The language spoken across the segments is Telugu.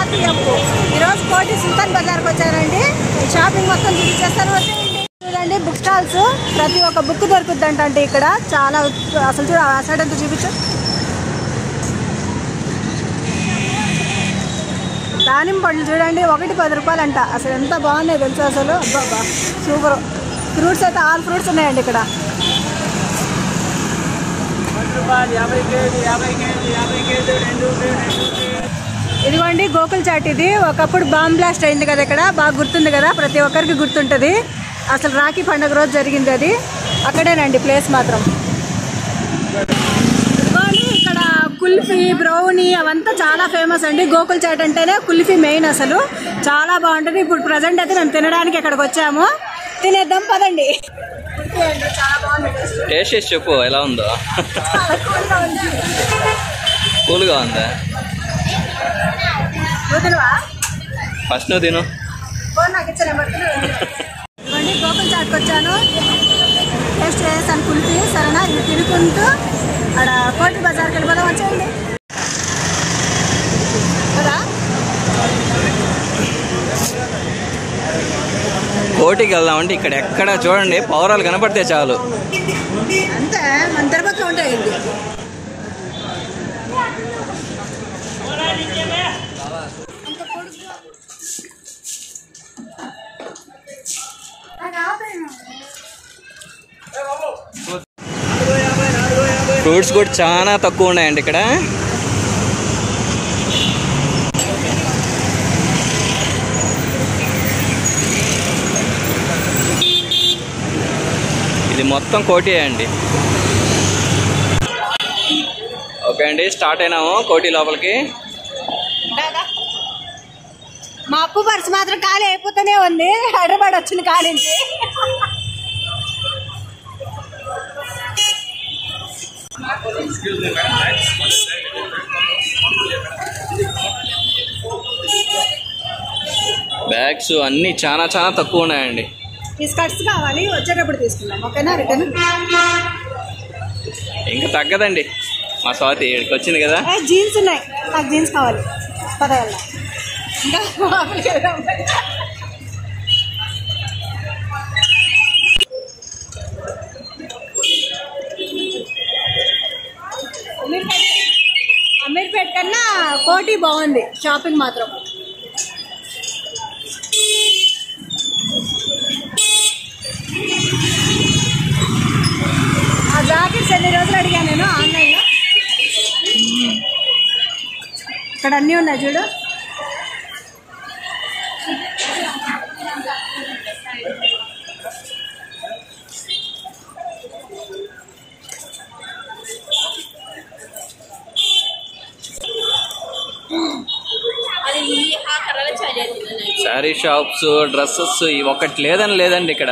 స్వాతి అప్పు ఈరోజు కోటి సుల్తాన్ బజార్కి వచ్చానండి షాపింగ్ మొత్తం చూపించేస్తాను వచ్చేయండి చూడండి బుక్ స్టాల్స్ ప్రతి ఒక్క బుక్ దొరుకుద్దంట అంటే ఇక్కడ చాలా అసలు చూడ సైడ్ అంతా చూపించు దానిమ్మ పండ్లు చూడండి ఒకటి పది రూపాయలు అంట అసలు ఎంత బాగున్నాయి తెలుసా అసలు అబ్బా సూపర్ ఫ్రూట్స్ అయితే ఆల్ ఫ్రూట్స్ ఉన్నాయండి ఇక్కడ ఇదిగోండి గోకుల్ చాట్ ఇది ఒకప్పుడు బాంబ్ బ్లాస్ట్ అయింది కదా ఇక్కడ బాగా గుర్తుంది కదా ప్రతి ఒక్కరికి గుర్తుంటుంది అసలు రాఖీ పండుగ రోజు జరిగింది అది అక్కడేనండి ప్లేస్ మాత్రం ఇదిగోండి ఇక్కడ కుల్ఫీ బ్రౌనీ అవంతా చాలా ఫేమస్ అండి గోకుల్ చాట్ అంటేనే కుల్ఫీ మెయిన్ అసలు చాలా బాగుంటుంది ఇప్పుడు ప్రజెంట్ అయితే మేము తినడానికి ఇక్కడికి వచ్చాము తినేద్దాం పదండి కుల్ఫీ అండి చాలా బాగుంది taste. టేస్ట్ చేసి చెప్పు ఎలా ఉందో చాలా cool గా ఉంది. కూల్గా ఉందా నువ్వు తినవా? ఫస్ట్ నువ్వు తిను ఫోన్ నాకు ఇచ్చిన నెంబర్ ఇవ్వండి గోకుల్ చాట్కి వచ్చాను టేస్ట్ చేస్తాను కుల్ఫీ సరేనా ఇది తినుకుంటూ అక్కడ కోటి బజార్కి వెళ్ళిపోదాం వచ్చేయండి కదా కోటికి వెళ్దామంటే ఇక్కడ ఎక్కడ చూడండి పౌరాలు కనపడితే చాలు అంతే మన తిరుపతిలో ఉంటాయండి ఫ్రూట్స్ కూడా చాలా తక్కువ ఉన్నాయండి ఇక్కడ ఇది మొత్తం కోటి అండి ఓకే అండి స్టార్ట్ అయినాము కోటి లోపలికి మా అప్పు పర్సు మాత్రం ఖాళీ అయిపోతూనే ఉంది హైదరాబాద్ వచ్చింది ఖాళీంచి బ్యాగ్స్ అన్నీ చాలా చాలా తక్కువ ఉన్నాయండి ఈ స్కర్ట్స్ కావాలి వచ్చేటప్పుడు తీసుకుందాం ఓకేనా రిటర్న్ ఇంకా తగ్గదండి మా స్వాతి ఇక్కడికి వచ్చింది కదా ఏ జీన్స్ ఉన్నాయి నాకు జీన్స్ కావాలి పద వెళ్దాం ఇంకా లోపలికి వెళ్దాం. అమీర్పేట్ అమీర్పేట్ కన్నా కోటి బాగుంది షాపింగ్ మాత్రం ఆ జాకెట్స్ ఎన్ని రోజులు అడిగాను నేను ఆన్లైన్లో ఇక్కడ అన్నీ ఉన్నాయి చూడు శారీ షాప్స్ డ్రెస్సెస్ ఇవి ఒకటి లేదని లేదండి ఇక్కడ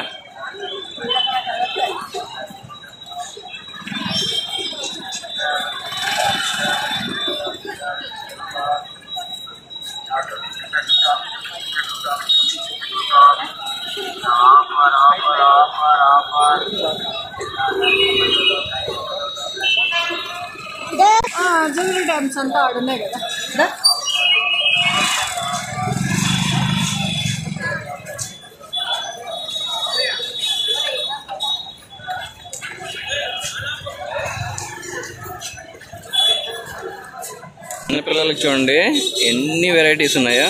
ఇదే జూలరీ టైమ్స్ అంతా ఆడ ఉన్నాయి కదా ఇదా? చిన్న పిల్లలకి చూడండి ఎన్ని వెరైటీస్ ఉన్నాయో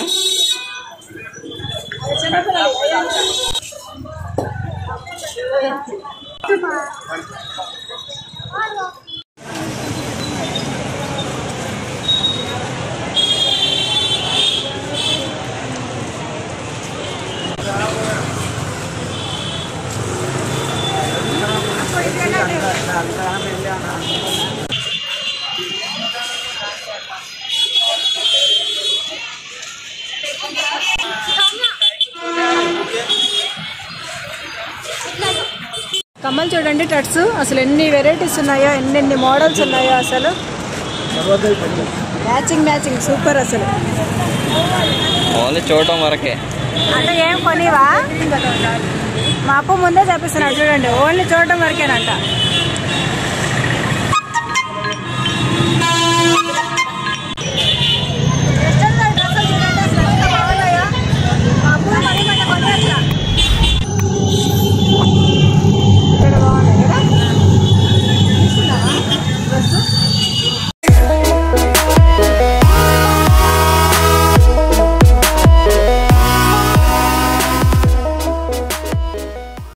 కమ్మలు చూడండి టట్స్ అసలు ఎన్ని వెరైటీస్ ఉన్నాయో ఎన్ని ఎన్ని మోడల్స్ ఉన్నాయో అసలు మ్యాచింగ్ మ్యాచింగ్ సూపర్ అసలు ఓన్లీ చూడటం వరకే అంటే ఏం కొనివా మా అప్పు ముందే చెప్పిస్తున్నాడు చూడండి ఓన్లీ చూడటం వరకేనంట